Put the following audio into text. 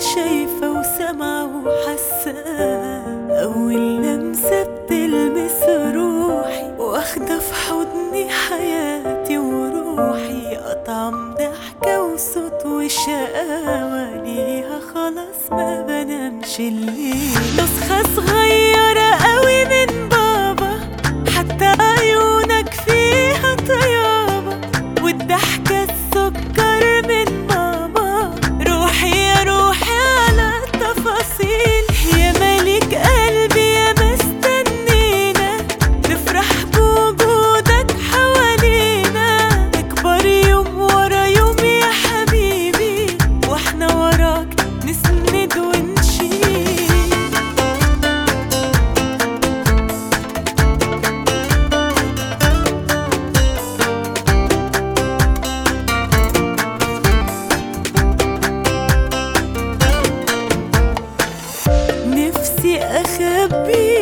شايفة وسامعة وحاسة أول لمسة بتلمس روحي واخدة في حضني حياتي وروحي أطعم ضحكة وصوت وشقاوة ليها خلاص ما بنامش الليل نسخة صغيرة قوي من بابا حتى عيونك فيها طيابة والضحكة السكر من ماما روحي يا روحي على التفاصيل يا ملك قلبي يا مستنينا نفرح بوجودك حوالينا نكبر يوم ورا يوم يا حبيبي واحنا وراك نسند ونشيل نفسي اخبي